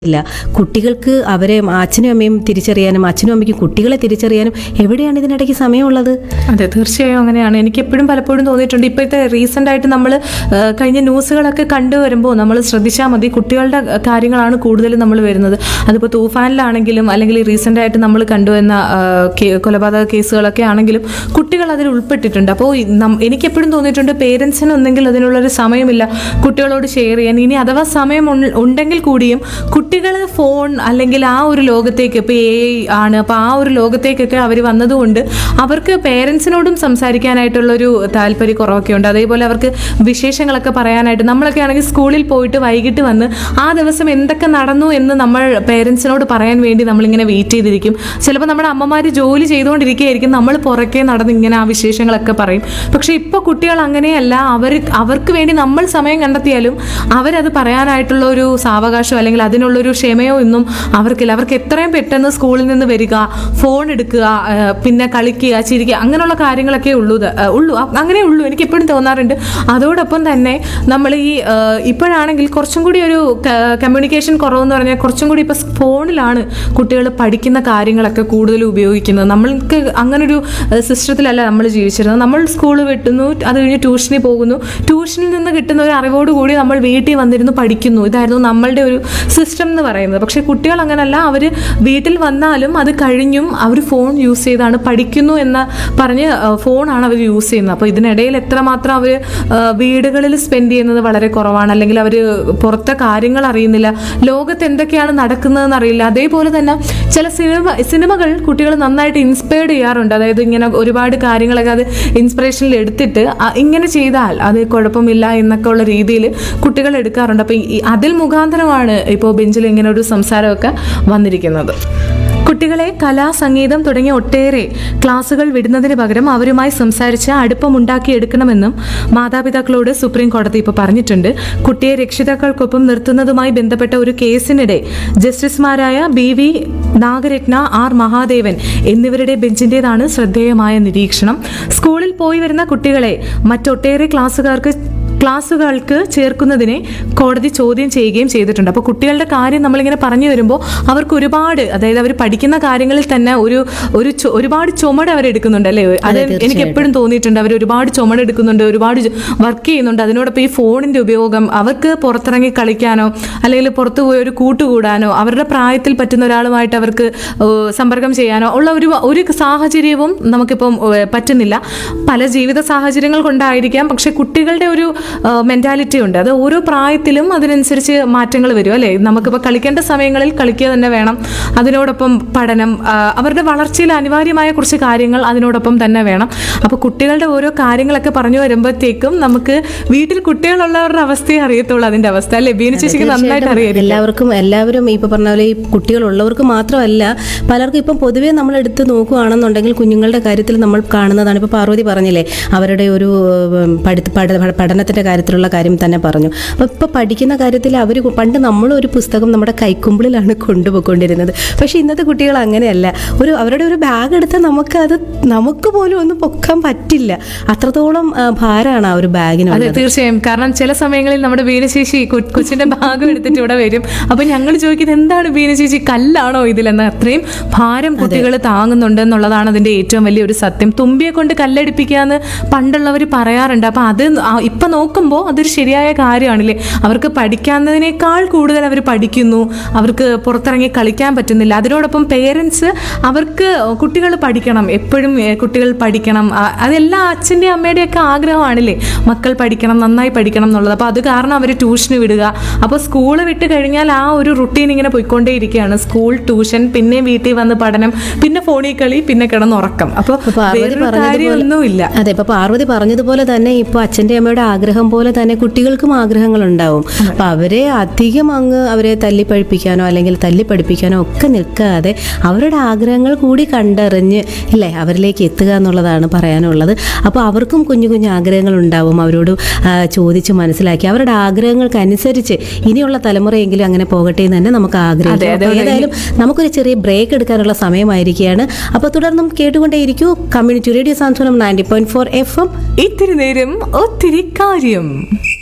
ഇല്ല കുട്ടികൾക്ക് അവരെ അച്ഛനും അമ്മയും തിരിച്ചറിയാനും അച്ഛനും അമ്മയ്ക്കും കുട്ടികളെ തിരിച്ചറിയാനും എവിടെയാണ് ഇതിനിടയ്ക്ക് സമയമുള്ളത് അതെ തീർച്ചയായും അങ്ങനെയാണ് എനിക്ക് എപ്പോഴും പലപ്പോഴും തോന്നിയിട്ടുണ്ട് ഇപ്പോഴത്തെ റീസെന്റ് ആയിട്ട് നമ്മൾ കഴിഞ്ഞ ന്യൂസുകളൊക്കെ കണ്ടുവരുമ്പോൾ നമ്മൾ ശ്രദ്ധിച്ചാൽ മതി കുട്ടികളുടെ കാര്യങ്ങളാണ് കൂടുതലും നമ്മൾ വരുന്നത് അതിപ്പോൾ തൂഫാനിലാണെങ്കിലും അല്ലെങ്കിൽ റീസെന്റ് ആയിട്ട് നമ്മൾ കണ്ടുവന്ന ആ, കേ- കൊലപാതക കേസുകളൊക്കെ ആണെങ്കിലും കുട്ടികൾ അതിൽ ഉൾപ്പെട്ടിട്ടുണ്ട് അപ്പോൾ എനിക്ക് എപ്പോഴും തോന്നിയിട്ടുണ്ട് പേരൻസിന് ഒന്നെങ്കിൽ അതിനുള്ളൊരു സമയമില്ല കുട്ടികളോട് ഷെയർ ചെയ്യാൻ ഇനി അഥവാ സമയം ഉൺ- ഉണ്ടെങ്കിൽ കൂടിയും കുട്ടികൾ ഫോൺ അല്ലെങ്കിൽ ആ ഒരു ലോകത്തേക്ക് ഇപ്പോൾ എ ആണ് അപ്പോൾ ആ ഒരു ലോകത്തേക്കൊക്കെ അവർ വന്നതുകൊണ്ട് അവർക്ക് പേരൻസിനോടും സംസാരിക്കാനായിട്ടുള്ളൊരു താല്പര്യ കുറവൊക്കെ ഉണ്ട് അതേപോലെ അവർക്ക് വിശേഷങ്ങളൊക്കെ പറയാനായിട്ട് നമ്മളൊക്കെ ആണെങ്കിൽ സ്കൂളിൽ പോയിട്ട് വൈകിട്ട് വന്ന് ആ ദിവസം എന്തൊക്കെ നടന്നു എന്ന് നമ്മൾ പേരൻസിനോട് പറയാൻ വേണ്ടി നമ്മളിങ്ങനെ വെയിറ്റ് ചെയ്തിരിക്കും ചിലപ്പോൾ നമ്മുടെ അമ്മമാർ ജോലി ചെയ്തുകൊണ്ടിരിക്കുകയായിരിക്കും നമ്മൾ പുറകെ നടന്ന് ഇങ്ങനെ ആ വിശേഷങ്ങളൊക്കെ പറയും പക്ഷേ ഇപ്പോൾ കുട്ടികൾ അങ്ങനെയല്ല അവർ അവർക്ക് വേണ്ടി നമ്മൾ സമയം കണ്ടെത്തിയാലും അവരത് പറയാനായിട്ടുള്ള ഒരു സാവകാശം അല്ലെങ്കിൽ അതിനുള്ളൊരു ക്ഷമയോ ഒന്നും അവർക്കില്ല അവർക്ക് എത്രയും പെട്ടെന്ന് സ്കൂളിൽ നിന്ന് വരിക ഫോൺ എടുക്കുക ആ, പിന്നെ കളിക്കുക ചിരിക്കുക അങ്ങനെയുള്ള കാര്യങ്ങളൊക്കെ ഉള്ളൂ ഇത്. ആ, ഉള്ളൂ അ- അങ്ങനെ ഉള്ളൂ എനിക്ക് എപ്പോഴും തോന്നാറുണ്ട് അതോടൊപ്പം തന്നെ നമ്മൾ ഈ ആ, ഇപ്പോഴാണെങ്കിൽ കുറച്ചും കൂടി ഒരു കമ്മ്യൂണിക്കേഷൻ കുറവെന്ന് പറഞ്ഞാൽ കുറച്ചും കൂടി ഇപ്പോൾ ഫോണിലാണ് കുട്ടികൾ പഠിക്കുന്ന കാര്യങ്ങളൊക്കെ കൂടുതൽ ഉപയോഗിക്കുന്നത് നമ്മൾക്ക് അങ്ങനൊരു സിസ്റ്റത്തിലല്ല നമ്മൾ ജീവിച്ചിരുന്നത് നമ്മൾ സ്കൂൾ വിട്ടുന്നു അത് കഴിഞ്ഞ് ട്യൂഷനിൽ പോകുന്നു ട്യൂഷനിൽ നിന്ന് കിട്ടുന്ന ഒരു അറിവോട് കൂടി നമ്മൾ വീട്ടിൽ വന്നിരുന്നു പഠിക്കുന്നു ഇതായിരുന്നു നമ്മളുടെ ഒരു സിസ്റ്റം എന്ന് പറയുന്നത് പക്ഷേ കുട്ടികൾ അങ്ങനല്ല അവർ വീട്ടിൽ വന്നാലും അത് കഴിഞ്ഞും അവർ ഫോൺ യൂസ് ചെയ്താണ് പഠിക്കുന്നു എന്ന് പറഞ്ഞ് ആ, ഫോണാണ് അവർ യൂസ് ചെയ്യുന്നത് അപ്പോൾ ഇതിനിടയിൽ എത്രമാത്രം അവർ വീടുകളിൽ സ്പെൻഡ് ചെയ്യുന്നത് വളരെ കുറവാണ് അല്ലെങ്കിൽ അവർ പുറത്തെ കാര്യങ്ങൾ അറിയുന്നില്ല ലോകത്ത് എന്തൊക്കെയാണ് നടക്കുന്നതെന്ന് അറിയില്ല അതേപോലെ തന്നെ ചില സിനിമ സിനിമകൾ കുട്ടികൾ നന്നായിട്ട് ഇൻസ്പയർഡ് ചെയ്യാറുണ്ട് അതായത് ഇങ്ങനെ ഒരുപാട് കാര്യങ്ങളൊക്കെ അത് ഇൻസ്പിറേഷനിൽ എടുത്തിട്ട് ആ, ഇങ്ങനെ ചെയ്താൽ അത് കുഴപ്പമില്ല എന്നൊക്കെ ഉള്ള രീതിയിൽ കുട്ടികൾ എടുക്കാറുണ്ട് അപ്പോൾ ഈ അതിൽ മുഖാന്തരമാണ് ഇപ്പോൾ ബെഞ്ചിൽ ഇങ്ങനെ ഒരു സംസാരമൊക്കെ വന്നിരിക്കുന്നത് കുട്ടികളെ കലാ സംഗീതം തുടങ്ങിയ ഒട്ടേറെ ക്ലാസുകൾ വിടുന്നതിന് പകരം അവരുമായി സംസാരിച്ച് അടുപ്പമുണ്ടാക്കിയെടുക്കണമെന്നും മാതാപിതാക്കളോട് സുപ്രീം കോടതി ഇപ്പോൾ പറഞ്ഞിട്ടുണ്ട് കുട്ടിയെ രക്ഷിതാക്കൾക്കൊപ്പം നിർത്തുന്നതുമായി ബന്ധപ്പെട്ട ഒരു കേസിനിടെ ജസ്റ്റിസുമാരായ B V Nagarathna R Mahadevan എന്നിവരുടെ ബെഞ്ചിന്റേതാണ് ശ്രദ്ധേയമായ നിരീക്ഷണം സ്കൂളിൽ പോയി വരുന്ന കുട്ടികളെ മറ്റൊട്ടേറെ ക്ലാസ്സുകാർക്ക് ക്ലാസ്സുകൾക്ക് ചേർക്കുന്നതിനെ കോടതി ചോദ്യം ചെയ്യുകയും ചെയ്തിട്ടുണ്ട് അപ്പോൾ കുട്ടികളുടെ കാര്യം നമ്മളിങ്ങനെ പറഞ്ഞു വരുമ്പോൾ അവർക്ക് ഒരുപാട് അതായത് അവർ പഠിക്കുന്ന കാര്യങ്ങളിൽ തന്നെ ഒരു ഒരു ചു- ഒരുപാട് ചുമട് അവരെടുക്കുന്നുണ്ട് അല്ലേ അത് എനിക്ക് എപ്പോഴും തോന്നിയിട്ടുണ്ട് അവർ ഒരുപാട് ചുമട് എടുക്കുന്നുണ്ട് ഒരുപാട് വർക്ക് ചെയ്യുന്നുണ്ട് അതിനോടൊപ്പം ഈ ഫോണിന്റെ ഉപയോഗം അവർക്ക് പുറത്തിറങ്ങി കളിക്കാനോ അല്ലെങ്കിൽ പുറത്തു പോയി ഒരു കൂട്ടുകൂടാനോ അവരുടെ പ്രായത്തിൽ പറ്റുന്ന ഒരാളുമായിട്ട് അവർക്ക് ഏഹ്, സമ്പർക്കം ചെയ്യാനോ ഉള്ള ഒരു ഒരു സാഹചര്യവും നമുക്കിപ്പം ഏഹ്, പറ്റുന്നില്ല പല ജീവിത സാഹചര്യങ്ങൾ കൊണ്ടായിരിക്കാം പക്ഷെ കുട്ടികളുടെ ഒരു മെന്റാലിറ്റി ഉണ്ട് അത് ഓരോ പ്രായത്തിലും അതിനനുസരിച്ച് മാറ്റങ്ങൾ വരും അല്ലേ നമുക്കിപ്പോൾ കളിക്കേണ്ട സമയങ്ങളിൽ കളിക്കുക തന്നെ വേണം അതിനോടൊപ്പം പഠനം ആ, അവരുടെ വളർച്ചയിൽ അനിവാര്യമായ കുറച്ച് കാര്യങ്ങൾ അതിനോടൊപ്പം തന്നെ വേണം അപ്പോൾ കുട്ടികളുടെ ഓരോ കാര്യങ്ങളൊക്കെ പറഞ്ഞു വരുമ്പോഴത്തേക്കും നമുക്ക് വീട്ടിൽ കുട്ടികളുള്ളവരുടെ അവസ്ഥയെ അറിയത്തുള്ളൂ അതിന്റെ അവസ്ഥ അല്ലേ ബീന ചേച്ചിക്ക് നന്നായിട്ട് അറിയാം എല്ലാവർക്കും എല്ലാവരും ഇപ്പൊ പറഞ്ഞ പോലെ ഈ കുട്ടികളുള്ളവർക്ക് മാത്രമല്ല പലർക്കും ഇപ്പം പൊതുവേ നമ്മൾ എടുത്ത് നോക്കുകയാണെന്നുണ്ടെങ്കിൽ കുഞ്ഞുങ്ങളുടെ കാര്യത്തിൽ നമ്മൾ കാണുന്നതാണ് ഇപ്പൊ പാർവതി പറഞ്ഞില്ലേ അവരുടെ ഒരു ഉം, പഠിത്ത പഠ- പഠനത്തിന്റെ കാര്യത്തിലുള്ള കാര്യം തന്നെ പറഞ്ഞു അപ്പൊ ഇപ്പൊ പഠിക്കുന്ന കാര്യത്തിൽ അവർ പണ്ട് നമ്മൾ ഒരു പുസ്തകം നമ്മുടെ കൈക്കുമ്പിളിലാണ് കൊണ്ടുപോയിക്കൊണ്ടിരുന്നത് പക്ഷെ ഇന്നത്തെ കുട്ടികൾ അങ്ങനെയല്ല ഒരു അവരുടെ ഒരു ബാഗ് എടുത്താൽ നമുക്ക് അത് നമുക്ക് പോലും ഒന്നും പൊക്കാൻ പറ്റില്ല അത്രത്തോളം ആ, ഭാരമാണ് ആ ഒരു അതെ ബാഗിനുള്ളത് തീർച്ചയായും കാരണം ചില സമയങ്ങളിൽ നമ്മുടെ ബീനശേഷി കൊ- കൊച്ചിന്റെ ഭാഗം എടുത്തിട്ട് ഇവിടെ വരും അപ്പൊ ഞങ്ങൾ ചോദിക്കുന്നത് എന്താണ് ബീനശേഷി കല്ലാണോ ഇതിലെന്ന് അത്രയും ഭാരം കുട്ടികൾ താങ്ങുന്നുണ്ട് എന്നുള്ളതാണ് അതിന്റെ ഏറ്റവും വലിയ ഒരു സത്യം തുമ്പിയെ കൊണ്ട് കല്ലടിപ്പിക്കുക എന്ന് പണ്ടുള്ളവർ പറയാറുണ്ട് അപ്പൊ അത് ആ- ഇപ്പൊ നോക്കുമ്പോൾ അതൊരു ശരിയായ കാര്യമാണല്ലേ അവർക്ക് പഠിക്കാവുന്നതിനേക്കാൾ കൂടുതൽ അവർ പഠിക്കുന്നു അവർക്ക് പുറത്തിറങ്ങി കളിക്കാൻ പറ്റുന്നില്ല അതിനോടൊപ്പം പേരൻസ് അവർക്ക് കുട്ടികൾ പഠിക്കണം എപ്പോഴും ഏ, കുട്ടികൾ പഠിക്കണം ആ, അതെല്ലാം അച്ഛൻ്റെ അമ്മയുടെ ഒക്കെ ആഗ്രഹമാണല്ലേ മക്കൾ പഠിക്കണം നന്നായി പഠിക്കണം എന്നുള്ളത് അപ്പോൾ അത് കാരണം അവർ ട്യൂഷന് വിടുക അപ്പോൾ സ്കൂൾ വിട്ട് കഴിഞ്ഞാൽ ആ ഒരു റുട്ടീൻ ഇങ്ങനെ പോയിക്കൊണ്ടേയിരിക്കുകയാണ് സ്കൂൾ ട്യൂഷൻ പിന്നെ വീട്ടിൽ വന്ന് പഠനം പിന്നെ ഫോണിൽ കളി പിന്നെ കിടന്നുറക്കം അപ്പോൾ ഇപ്പൊ പാർവതി വേറൊരു പറഞ്ഞതുപോലെ കാര്യമൊന്നുമില്ല അതെ ഇപ്പൊ പാർവതി പറഞ്ഞതുപോലെ തന്നെ ഇപ്പൊ അച്ഛന്റെ അമ്മയുടെ ആഗ്രഹം പോലെ തന്നെ കുട്ടികൾക്കും ആഗ്രഹങ്ങൾ ഉണ്ടാവും അപ്പൊ അവരെ അധികം അങ്ങ് അവരെ തല്ലി പഠിപ്പിക്കാനോ അല്ലെങ്കിൽ തല്ലി പഠിപ്പിക്കാനോ ഒക്കെ നിൽക്കാതെ അവരുടെ ആഗ്രഹങ്ങൾ കൂടി കണ്ടറിഞ്ഞ് ഇല്ലേ അവരിലേക്ക് എത്തുക എന്നുള്ളതാണ് പറയാനുള്ളത് അപ്പോൾ അവർക്കും കുഞ്ഞു കുഞ്ഞു ആഗ്രഹങ്ങൾ ഉണ്ടാവും അവരോട് ആ, ചോദിച്ച് മനസ്സിലാക്കി അവരുടെ ആഗ്രഹങ്ങൾക്ക് അനുസരിച്ച് ഇനിയുള്ള തലമുറയെങ്കിലും അങ്ങനെ പോകട്ടെ എന്ന് തന്നെ നമുക്ക് ആഗ്രഹിക്കാം അപ്പോൾ ഏതായാലും നമുക്കൊരു ചെറിയ ബ്രേക്ക് എടുക്കാനുള്ള സമയമായിരിക്കുകയാണ് അപ്പോൾ തുടർന്നും കേട്ടുകൊണ്ടേയിരിക്കൂ community radio Santhwanam ninety point four F M ഇത്തിരി നേരം ഒത്തിരി കാര്യം